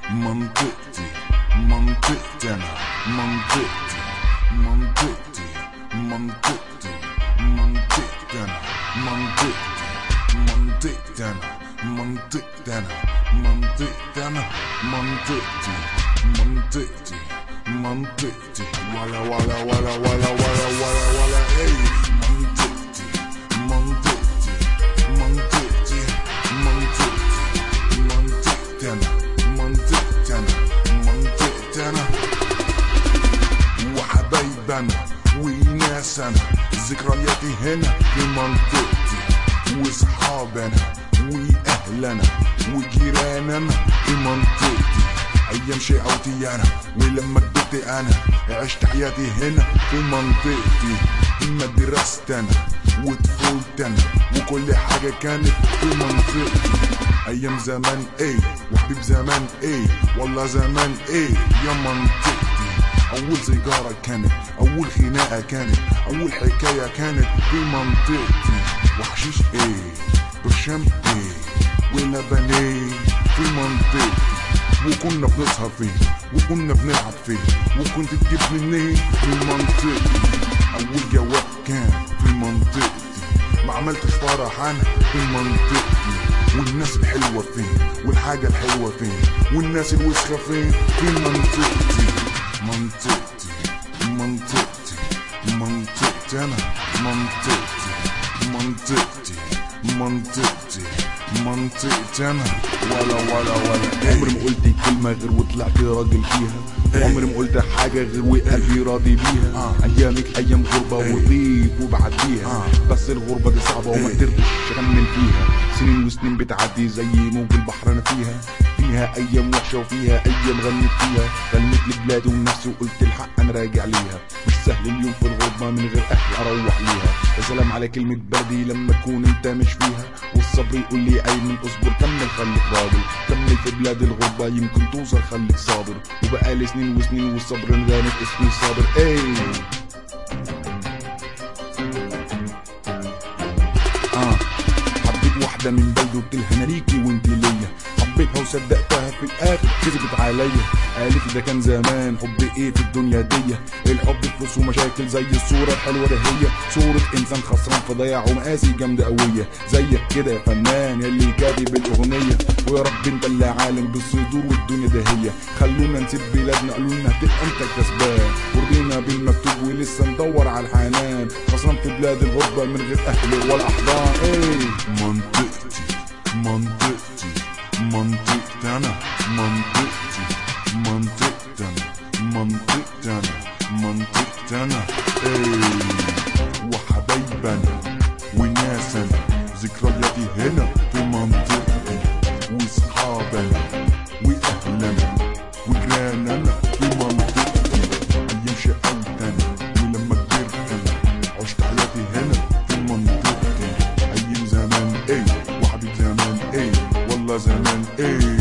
منطقتي منطقتي انا منطقتي منطقتي منطقتي منطقتي انا منطقتي منطقتي انا منطقتي انا منطقتي انا منطقتي منطقتي منطقتي ولا ولا ولا ولا ولا ولا ولا اي منطقتي منطقتي منطقتي منطقتي منطقتي انا منطقتي انا منطقتي انا وحبايب انا وناس انا ذكرياتي هنا في منطقتي واصحاب انا واهل انا وجيران انا في منطقتي ايام شقاوتي انا ولما كبرت انا عشت حياتي هنا في منطقتي مدرستي انا وطفولتي انا وكل حاجة كانت في منطقتي ايام زمان ايه وحبيب زمان ايه والله زمان ايه يا منطقتي اول سيجارة كانت اول خناقة كانت اول حكاية كانت في منطقتي وحشيش ايه برشام ايه ولبن ايه في منطقتي وكنا بنسهر فين وكنا بنلعب فين وكنت تجيب منين في منطقتي اول جواب كان في منطقتي ما عملتش فرح انا في منطقتي والناس الحلوة فين والحاجة الحلوة فين والناس الوسخة فين في منطقتي منطقتي منطقتي منطقتي انا منطقتي منطقتي منطقتي منطقتي انا ولا ولا ولا عمري ما قلت كلمة غير وطلعت راجل فيها عمري ما قلت حاجة غير وقلبي راضي بيها آه. أيامك أيام غربة إيه. وضيق وبعديها آه. بس الغربة دي صعبة وما إيه. قدرتش أكمل فيها سنين وسنين بتعدي زي موج البحر أنا فيها فيها أيام وحشة وفيها أيام غنيت فيها غنيت لبلادي ونفسي وقلت الحق أنا راجع ليها مش سهل اليوم في الغربة من غير أهل أروح ليها يا سلام على كلمة بلدي لما تكون أنت مش فيها والصبر يقول لي أيمن اصبر كمل خليك راجل كمل في بلاد الغربة يمكن توصل خليك صابر وبقالي سنين وسنين والصبر ندانت اسمي صابر ايه اه حبيت واحدة من بلد قلت لها انا ليكي وانت ليا حبيتها وصدقتها في الاخر كذبت عليا قالت ده كان زمان حب ايه في الدنيا دي الحب فلوس ومشاكل زي الصورة الحلوة ده هي صورة انسان خسران في ضياع ومقاسي جامدة قوية زيك كده يا فنان يلي كاتب الاغنية ويا رب انت اللي عالم بالصدور والدنيا ده هي خلونا نسيب بلادنا قالوا لنا هتبقى انت الكسبان ورضينا بالمكتوب ولسه ندور على الحنان خسران في بلاد الغربة من غير اهل ولا احضان ايه منطقتي منطقتي منطقتي انا منطقتي منطقتي انا منطقتي انا منطقتي انا ايه وحبايب انا وناس انا ذكرياتي هنا في منطقتي واصحاب انا واهل انا وجيران انا في منطقتي ايام شقاوت انا ولما كبرت انا عشت حياتي هنا في منطقتي ايام زمان ايه وحبيب زمان ايه والله زمان ايه